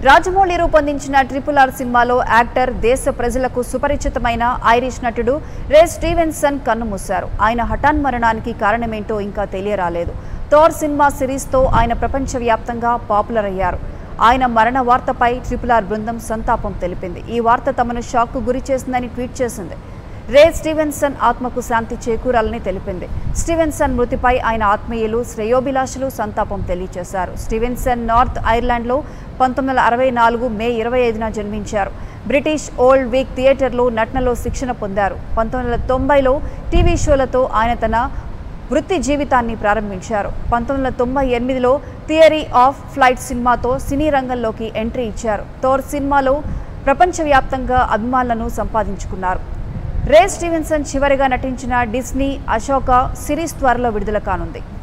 రాజమౌళి రూపొందించిన triple R సినిమాలో actor దేశ ప్రజలకు సుపరిచితమైన ఐరిష్ నటుడు రే స్టీవెన్సన్ కన్నుమూశారు ఆయన హఠాన్ మరణానికి కారణమేంటో ఇంకా తెలియరాలేదు థోర్ సినిమా సిరీస్తో ఆయన ప్రపంచవ్యాప్తంగా పాపులర్ అయ్యారు ఆయన మరణ వార్తపై ట్రిపుల్ ఆర్ బృందం సంతాపం తెలిపింది ఈ వార్త తమను షాక్కు గురి చేసిందని ట్వీట్ చేసింది రే స్టీవెన్సన్ ఆత్మకు శాంతి చేకూరాలని తెలిపింది స్టీవెన్సన్ మృతిపై ఆయన ఆత్మీయులు శ్రేయోభిలాషులు సంతాపం తెలియజేశారు స్టీవెన్సన్ నార్త్ ఐర్లాండ్లో పంతొమ్మిది వందల అరవై నాలుగు మే ఇరవై ఐదున జన్మించారు బ్రిటిష్ ఓల్డ్ వీక్ థియేటర్లో నటనలో శిక్షణ పొందారు పంతొమ్మిది వందల తొంభైలో టీవీ షోలతో ఆయన తన వృత్తి జీవితాన్ని ప్రారంభించారు పంతొమ్మిది వందల తొంభై ఎనిమిదిలో థియరీ ఆఫ్ ఫ్లైట్ సినిమాతో సినీ రంగంలోకి ఎంట్రీ ఇచ్చారు థోర్ సినిమాలో ప్రపంచవ్యాప్తంగా అభిమానులను సంపాదించుకున్నారు రే స్టీవెన్సన్ చివరిగా నటించిన డిస్నీ అశోక సిరీస్ త్వరలో విడుదల కానుంది